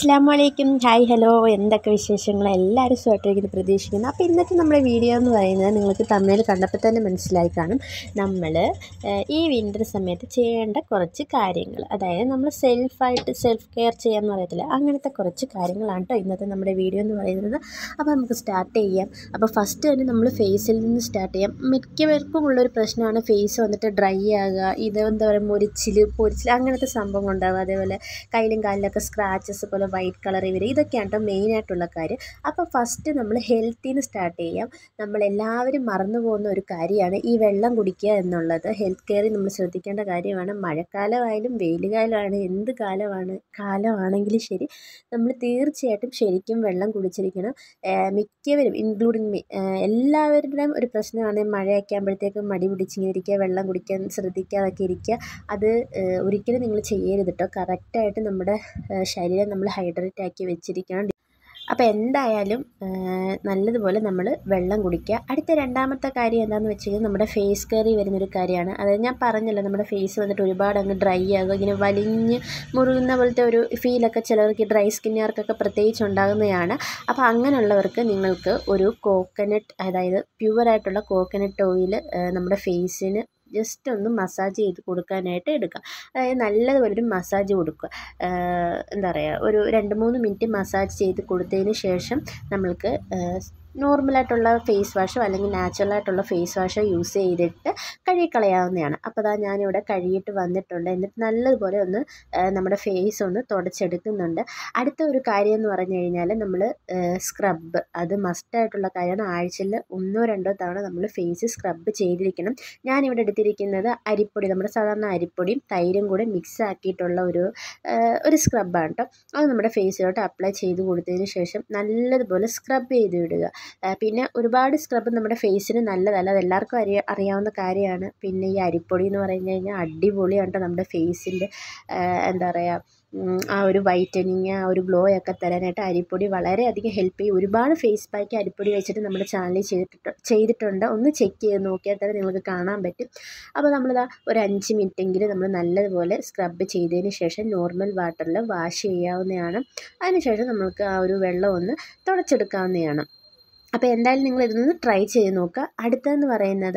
അസ്സാം വലൈക്കും hi hello എന്തൊക്കെ വിശേഷങ്ങൾ എല്ലാവരും സുഖമായിട്ടിരിക്കുന്നു പ്രതീക്ഷിക്കുന്നു അപ്പോൾ ഇന്നത്തെ നമ്മുടെ വീഡിയോ എന്ന് പറയുന്നത് നിങ്ങൾക്ക് തമ്മിൽ കണ്ടപ്പോൾ തന്നെ മനസ്സിലായി കാണും നമ്മൾ ഈ വിൻ്റർ സമയത്ത് ചെയ്യേണ്ട കുറച്ച് കാര്യങ്ങൾ അതായത് നമ്മൾ സെൽഫായിട്ട് സെൽഫ് കെയർ ചെയ്യാമെന്ന് പറയത്തില്ല അങ്ങനത്തെ കുറച്ച് കാര്യങ്ങളാണ് കേട്ടോ ഇന്നത്തെ നമ്മുടെ വീഡിയോ എന്ന് പറയുന്നത് അപ്പോൾ നമുക്ക് സ്റ്റാർട്ട് ചെയ്യാം അപ്പോൾ ഫസ്റ്റ് തന്നെ നമ്മൾ ഫേസിൽ നിന്ന് സ്റ്റാർട്ട് ചെയ്യാം മിക്കവർക്കും ഉള്ളൊരു പ്രശ്നമാണ് ഫേസ് വന്നിട്ട് ഡ്രൈ ആകുക ഇത് എന്താ പറയുക മുരിച്ചിൽ പൊരിച്ചിൽ അങ്ങനത്തെ സംഭവം ഉണ്ടാവുക അതേപോലെ കയ്യിലും കാലിലൊക്കെ സ്ക്രാച്ചസ് പോലെ വൈറ്റ് കളർ ഇവർ ഇതൊക്കെയാണ് കേട്ടോ മെയിനായിട്ടുള്ള കാര്യം അപ്പോൾ ഫസ്റ്റ് നമ്മൾ ഹെൽത്തിൽ നിന്ന് സ്റ്റാർട്ട് ചെയ്യാം നമ്മളെല്ലാവരും മറന്നു പോകുന്ന ഒരു കാര്യമാണ് ഈ വെള്ളം കുടിക്കുക എന്നുള്ളത് ഹെൽത്ത് കെയറിൽ നമ്മൾ ശ്രദ്ധിക്കേണ്ട കാര്യമാണ് മഴക്കാലമായാലും വെയിൽ കാലമാണ് എന്ത് കാലമാണ് കാലമാണെങ്കിലും ശരി നമ്മൾ തീർച്ചയായിട്ടും ശരിക്കും വെള്ളം കുടിച്ചിരിക്കണം മിക്കവരും ഇൻക്ലൂഡിങ് മീ എല്ലാവരുടെയും ഒരു പ്രശ്നമാണ് മഴയൊക്കെ ആകുമ്പോഴത്തേക്കും മടി പിടിച്ചിങ്ങനെ ഇരിക്കുക വെള്ളം കുടിക്കാൻ ശ്രദ്ധിക്കാതൊക്കെ ഇരിക്കുക അത് ഒരിക്കലും നിങ്ങൾ ചെയ്യരുത് കേട്ടോ കറക്റ്റായിട്ട് നമ്മുടെ ശരീരം നമ്മൾ ഹൈഡ്രേറ്റ് ആക്കി വെച്ചിരിക്കണം അപ്പോൾ എന്തായാലും നല്ലതുപോലെ നമ്മൾ വെള്ളം കുടിക്കുക അടുത്ത രണ്ടാമത്തെ കാര്യം എന്താണെന്ന് വെച്ച് കഴിഞ്ഞാൽ നമ്മുടെ ഫേസ് കയറി വരുന്നൊരു കാര്യമാണ് അതായത് ഞാൻ പറഞ്ഞല്ലോ നമ്മുടെ ഫേസ് വന്നിട്ട് ഒരുപാട് അങ്ങ് ഡ്രൈ ആകുക ഇങ്ങനെ വലിഞ്ഞ് മുറുകുന്ന പോലത്തെ ഒരു ഫീലൊക്കെ ചിലർക്ക് ഡ്രൈ സ്കിന്നുകാർക്കൊക്കെ പ്രത്യേകിച്ച് ഉണ്ടാകുന്നതാണ് അപ്പോൾ അങ്ങനെയുള്ളവർക്ക് നിങ്ങൾക്ക് ഒരു കോക്കനട്ട് അതായത് പ്യുവറായിട്ടുള്ള കോക്കനട്ട് ഓയിൽ നമ്മുടെ ഫേസിന് ജസ്റ്റ് ഒന്ന് മസാജ് ചെയ്ത് കൊടുക്കാനായിട്ട് എടുക്കുക അതായത് നല്ലതുപോലെ ഒരു മസാജ് കൊടുക്കുക എന്താ പറയുക ഒരു രണ്ട് മൂന്ന് മിനിറ്റ് മസാജ് ചെയ്ത് കൊടുത്തതിന് ശേഷം നമ്മൾക്ക് നോർമലായിട്ടുള്ള ഫേസ് വാഷോ അല്ലെങ്കിൽ നാച്ചുറലായിട്ടുള്ള ഫേസ് വാഷോ യൂസ് ചെയ്തിട്ട് കഴുകിക്കളയാവുന്നതാണ് അപ്പോൾ അതാ ഞാനിവിടെ കഴുകിയിട്ട് വന്നിട്ടുണ്ട് എന്നിട്ട് നല്ലതുപോലെ ഒന്ന് നമ്മുടെ ഫേസ് ഒന്ന് തുടച്ചെടുക്കുന്നുണ്ട് അടുത്ത ഒരു കാര്യം എന്ന് പറഞ്ഞു കഴിഞ്ഞാൽ നമ്മൾ സ്ക്രബ് അത് മസ്റ്റായിട്ടുള്ള കാര്യമാണ് ആഴ്ചയിൽ ഒന്നോ രണ്ടോ തവണ നമ്മൾ ഫേസ് സ്ക്രബ് ചെയ്തിരിക്കണം ഞാനിവിടെ എടുത്തിരിക്കുന്നത് അരിപ്പൊടി നമ്മുടെ സാധാരണ അരിപ്പൊടിയും തൈരും കൂടെ മിക്സ് ആക്കിയിട്ടുള്ള ഒരു ഒരു സ്ക്രബാണ് കേട്ടോ അത് നമ്മുടെ ഫേസിലോട്ട് അപ്ലൈ ചെയ്ത് കൊടുത്തതിന് ശേഷം നല്ലതുപോലെ സ്ക്രബ് ചെയ്ത് വിടുക പിന്നെ ഒരുപാട് സ്ക്രബ് നമ്മുടെ ഫേസിന് നല്ലതല്ല അത് എല്ലാവർക്കും അറിയ അറിയാവുന്ന കാര്യമാണ് പിന്നെ ഈ അരിപ്പൊടി എന്ന് പറഞ്ഞു കഴിഞ്ഞാൽ അടിപൊളിയാണ് കേട്ടോ നമ്മുടെ ഫേസിൻ്റെ എന്താ പറയുക ആ ഒരു വൈറ്റനിങ് ആ ഒരു ഗ്ലോ ഒക്കെ തരാനായിട്ട് അരിപ്പൊടി വളരെയധികം ഹെൽപ്പ് ചെയ്യും ഒരുപാട് ഫേസ് പാക്ക് അരിപ്പൊടി വെച്ചിട്ട് നമ്മുടെ ചാനലിൽ ചെയ്തിട്ട് ചെയ്തിട്ടുണ്ട് ഒന്ന് ചെക്ക് ചെയ്ത് നോക്കിയാൽ തന്നെ നിങ്ങൾക്ക് കാണാൻ പറ്റും അപ്പോൾ നമ്മളിതാ ഒരു അഞ്ച് മിനിറ്റെങ്കിലും നമ്മൾ നല്ലതുപോലെ സ്ക്രബ് ചെയ്തതിന് ശേഷം നോർമൽ വാട്ടറിൽ വാഷ് ചെയ്യാവുന്നതാണ് അതിനുശേഷം നമുക്ക് ആ ഒരു വെള്ളം ഒന്ന് തുടച്ചെടുക്കാവുന്നതാണ് അപ്പോൾ എന്തായാലും നിങ്ങൾ ഇതൊന്ന് ട്രൈ ചെയ്ത് നോക്കുക അടുത്തതെന്ന് പറയുന്നത്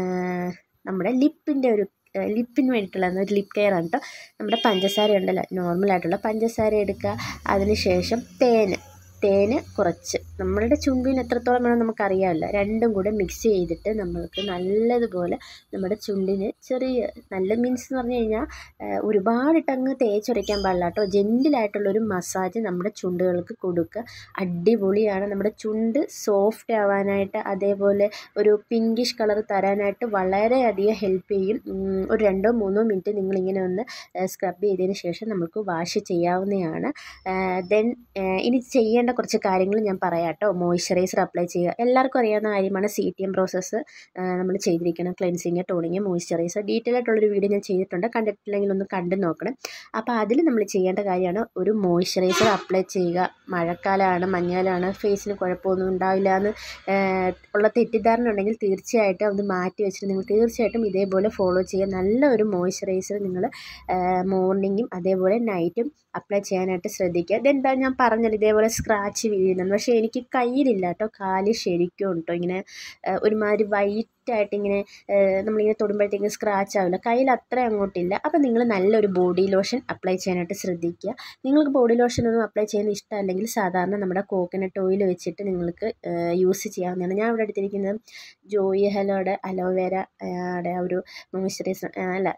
നമ്മുടെ ലിപ്പിൻ്റെ ഒരു ലിപ്പിന് വേണ്ടിയിട്ടുള്ള ഒരു ലിപ് കെയർ ആണ് കേട്ടോ നമ്മുടെ പഞ്ചസാര ഉണ്ടല്ലോ നോർമലായിട്ടുള്ള പഞ്ചസാര എടുക്കുക അതിന് ശേഷം തേന് തേന് കുറച്ച് നമ്മളുടെ ചുണ്ടിന് എത്രത്തോളം വേണം നമുക്കറിയാമല്ലോ രണ്ടും കൂടെ മിക്സ് ചെയ്തിട്ട് നമ്മൾക്ക് നല്ലതുപോലെ നമ്മുടെ ചുണ്ടിന് ചെറിയ നല്ല മീൻസ് എന്ന് പറഞ്ഞു കഴിഞ്ഞാൽ ഒരുപാടിട്ടങ്ങ് തേച്ചൊരയ്ക്കാൻ പാടില്ല കേട്ടോ ജെൻറ്റിലായിട്ടുള്ളൊരു മസാജ് നമ്മുടെ ചുണ്ടുകൾക്ക് കൊടുക്കുക അടിപൊളിയാണ് നമ്മുടെ ചുണ്ട് സോഫ്റ്റ് ആവാനായിട്ട് അതേപോലെ ഒരു പിങ്കിഷ് കളർ തരാനായിട്ട് വളരെയധികം ഹെൽപ്പ് ചെയ്യും ഒരു രണ്ടോ മൂന്നോ മിനിറ്റ് നിങ്ങളിങ്ങനെ ഒന്ന് സ്ക്രബ് ചെയ്തതിന് ശേഷം നമുക്ക് വാഷ് ചെയ്യാവുന്നതാണ് ദെൻ ഇനി ചെയ്യേണ്ട ചെയ്യേണ്ട കുറച്ച് കാര്യങ്ങൾ ഞാൻ പറയാം കേട്ടോ മോയ്സ്ചറൈസർ അപ്ലൈ ചെയ്യുക എല്ലാവർക്കും അറിയാവുന്ന കാര്യമാണ് സി ടി എം പ്രോസസ്സ് നമ്മൾ ചെയ്തിരിക്കണം ക്ലെൻസിങ് ടോണിങ് മോയ്സ്ചറൈസർ ഡീറ്റെയിൽ ആയിട്ടുള്ളൊരു വീഡിയോ ഞാൻ ചെയ്തിട്ടുണ്ട് കണ്ടിട്ടില്ലെങ്കിൽ ഒന്ന് കണ്ടു നോക്കണം അപ്പോൾ അതിൽ നമ്മൾ ചെയ്യേണ്ട കാര്യമാണ് ഒരു മോയ്സ്ചറൈസർ അപ്ലൈ ചെയ്യുക മഴക്കാലമാണ് മഞ്ഞക്കാലമാണ് ഫേസിന് കുഴപ്പമൊന്നും ഉണ്ടാവില്ല എന്ന് ഉള്ള തെറ്റിദ്ധാരണ ഉണ്ടെങ്കിൽ തീർച്ചയായിട്ടും അത് മാറ്റി വെച്ചിട്ട് നിങ്ങൾ തീർച്ചയായിട്ടും ഇതേപോലെ ഫോളോ ചെയ്യുക നല്ല ഒരു മോയ്സ്ചറൈസർ നിങ്ങൾ മോർണിംഗും അതേപോലെ നൈറ്റും അപ്ലൈ ചെയ്യാനായിട്ട് ശ്രദ്ധിക്കുക ഇതെന്താ ഞാൻ പറഞ്ഞല്ലോ ഇതേപോലെ സ്ക്രാച്ച് വീഴുന്നുണ്ട് പക്ഷേ എനിക്ക് കയ്യിലില്ല കേട്ടോ കാല് ശരിക്കും കേട്ടോ ഇങ്ങനെ ഒരുമാതിരി വൈറ്റായിട്ട് ഇങ്ങനെ നമ്മളിങ്ങനെ തൊടുമ്പോഴത്തേക്കും സ്ക്രാച്ച് ആവില്ല കയ്യിൽ അത്ര അങ്ങോട്ടില്ല അപ്പോൾ നിങ്ങൾ നല്ലൊരു ബോഡി ലോഷൻ അപ്ലൈ ചെയ്യാനായിട്ട് ശ്രദ്ധിക്കുക നിങ്ങൾക്ക് ബോഡി ലോഷൻ ഒന്നും അപ്ലൈ ചെയ്യുന്ന ഇഷ്ടമല്ലെങ്കിൽ സാധാരണ നമ്മുടെ കോക്കനട്ട് ഓയിൽ വെച്ചിട്ട് നിങ്ങൾക്ക് യൂസ് ചെയ്യാവുന്നതാണ് ഞാൻ ഇവിടെ എടുത്തിരിക്കുന്നത് ജോയി ഹലോയുടെ അലോവേരയുടെ ഒരു മോയ്സ്ചറൈസർ അല്ല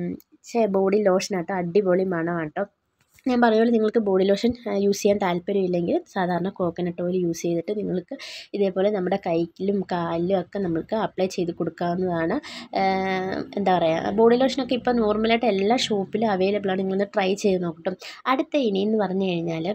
ബോഡി ലോഷനാട്ടോ അടിപൊളി മണമാണ് കേട്ടോ ഞാൻ പറയുമല്ലോ നിങ്ങൾക്ക് ബോഡി ലോഷൻ യൂസ് ചെയ്യാൻ താല്പര്യമില്ലെങ്കിൽ സാധാരണ കോക്കനട്ട് ഓയിൽ യൂസ് ചെയ്തിട്ട് നിങ്ങൾക്ക് ഇതേപോലെ നമ്മുടെ കൈയിലും കാലിലും ഒക്കെ നമുക്ക് അപ്ലൈ ചെയ്ത് കൊടുക്കാവുന്നതാണ് എന്താ പറയുക ബോഡി ലോഷനൊക്കെ ഇപ്പോൾ നോർമലായിട്ട് എല്ലാ ഷോപ്പിലും അവൈലബിൾ ആണ് നിങ്ങളൊന്ന് ട്രൈ ചെയ്ത് നോക്കട്ടും അടുത്ത ഇനിയെന്ന് പറഞ്ഞു കഴിഞ്ഞാൽ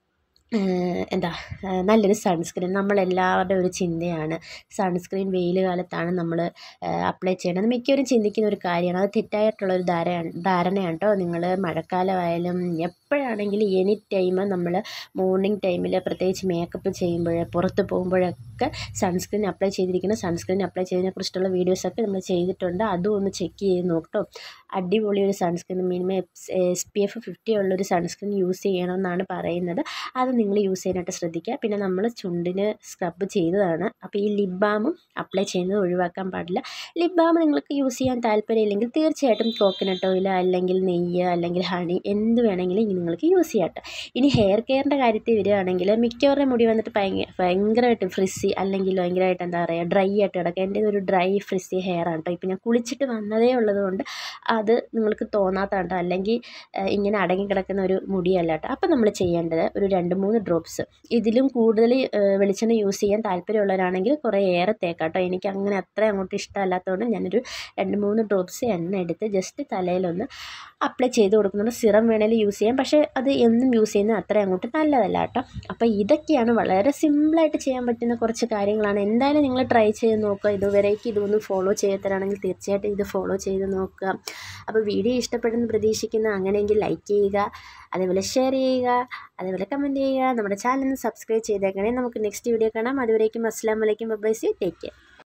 എന്താ നല്ലൊരു സൺസ്ക്രീൻ നമ്മളെല്ലാവരുടെയും ഒരു ചിന്തയാണ് സൺസ്ക്രീൻ വെയിൽ കാലത്താണ് നമ്മൾ അപ്ലൈ ചെയ്യേണ്ടത് മിക്കവരും ചിന്തിക്കുന്ന ഒരു കാര്യമാണ് അത് തെറ്റായിട്ടുള്ളൊരു ധാരണയാണ് ധാരണയാണ് കേട്ടോ നിങ്ങൾ മഴക്കാലമായാലും എപ്പോഴാണെങ്കിലും എനി ടൈം നമ്മൾ മോർണിംഗ് ടൈമിൽ പ്രത്യേകിച്ച് മേക്കപ്പ് ചെയ്യുമ്പോൾ പുറത്ത് പോകുമ്പോഴൊക്കെ സൺസ്ക്രീൻ അപ്ലൈ ചെയ്തിരിക്കണം സൺസ്ക്രീൻ അപ്ലൈ ചെയ്തതിനെ കുറിച്ചിട്ടുള്ള വീഡിയോസൊക്കെ നമ്മൾ ചെയ്തിട്ടുണ്ട് അതും ഒന്ന് ചെക്ക് ചെയ്ത് നോക്കട്ടോ അടിപൊളി ഒരു sunscreen minimum S P F fifty ഉള്ളൊരു സൺസ്ക്രീൻ യൂസ് ചെയ്യണമെന്നാണ് പറയുന്നത് അത് നിങ്ങൾ യൂസ് ചെയ്യാനായിട്ട് ശ്രദ്ധിക്കുക പിന്നെ നമ്മൾ ചുണ്ടിന് സ്ക്രബ് ചെയ്തതാണ് അപ്പോൾ ഈ ലിപ് ബാമും അപ്ലൈ ചെയ്യുന്നത് ഒഴിവാക്കാൻ പാടില്ല ലിപ് ബാം നിങ്ങൾക്ക് യൂസ് ചെയ്യാൻ താല്പര്യമില്ലെങ്കിൽ തീർച്ചയായിട്ടും കോക്കനട്ട് ഓയിൽ അല്ലെങ്കിൽ നെയ്യ് അല്ലെങ്കിൽ ഹണി എന്ത് വേണമെങ്കിലും ഇനി നിങ്ങൾക്ക് യൂസ് ചെയ്യാം കേട്ടോ ഇനി ഹെയർ കെയറിൻ്റെ കാര്യത്തിൽ വരികയാണെങ്കിൽ മിക്കവരുടെ മുടി വന്നിട്ട് ഭയങ്കര ഭയങ്കരമായിട്ട് ഫ്രിസി അല്ലെങ്കിൽ ഭയങ്കരമായിട്ട് എന്താ പറയുക ഡ്രൈ ആയിട്ട് കിടക്കുക എൻ്റെ ഒരു ഡ്രൈ ഫ്രിസി ഹെയർ ആണ് കേട്ടോ ഇപ്പം ഞാൻ കുളിച്ചിട്ട് വന്നതേ ഉള്ളതുകൊണ്ട് അത് നിങ്ങൾക്ക് തോന്നാത്തതുണ്ട് അല്ലെങ്കിൽ ഏഹ്, ഇങ്ങനെ അടങ്ങി കിടക്കുന്ന ഒരു മുടിയല്ല കേട്ടോ അപ്പം നമ്മൾ ചെയ്യേണ്ടത് ഒരു രണ്ട് മൂന്ന് ഡ്രോപ്സ് ഇതിലും കൂടുതൽ ഏഹ്, വെളിച്ചെണ്ണ യൂസ് ചെയ്യാൻ താല്പര്യമുള്ളവരാണെങ്കിൽ കുറേ ഏറെ തേക്കാം കേട്ടോ എനിക്ക് അങ്ങനെ അത്ര അങ്ങോട്ട് ഇഷ്ടമല്ലാത്തതുകൊണ്ട് ഞാനൊരു രണ്ട് മൂന്ന് ഡ്രോപ്സ് എണ്ണ എടുത്ത് ജസ്റ്റ് തലയിലൊന്ന് അപ്ലൈ ചെയ്ത് കൊടുക്കുന്നുണ്ട് സിറം വേണേലും യൂസ് ചെയ്യാം പക്ഷേ അത് എന്നും യൂസ് ചെയ്യുന്നത് അത്ര അങ്ങോട്ട് നല്ലതല്ല കേട്ടോ അപ്പോൾ ഇതൊക്കെയാണ് വളരെ സിമ്പിളായിട്ട് ചെയ്യാൻ പറ്റുന്ന കുറച്ച് കാര്യങ്ങളാണ് എന്തായാലും നിങ്ങൾ ട്രൈ ചെയ്ത് നോക്കുക ഇതുവരേക്ക് ഇതൊന്ന് ഫോളോ ചെയ്യാത്തവരാണെങ്കിൽ തീർച്ചയായിട്ടും ഇത് ഫോളോ ചെയ്ത് നോക്കുക അപ്പോൾ വീഡിയോ ഇഷ്ടപ്പെടുന്ന പ്രതീക്ഷിക്കുന്ന അങ്ങനെയെങ്കിൽ ലൈക്ക് ചെയ്യുക അതേപോലെ ഷെയർ ചെയ്യുക അതേപോലെ കമൻറ്റ് ചെയ്യുക നമ്മുടെ ചാനൽ സബ്സ്ക്രൈബ് ചെയ്തേക്കണേ നമുക്ക് നെക്സ്റ്റ് വീഡിയോ കാണാം അതുവരേക്കും അസ്സാം വലൈക്കും ബൈ സി ടേക്ക് കെയർ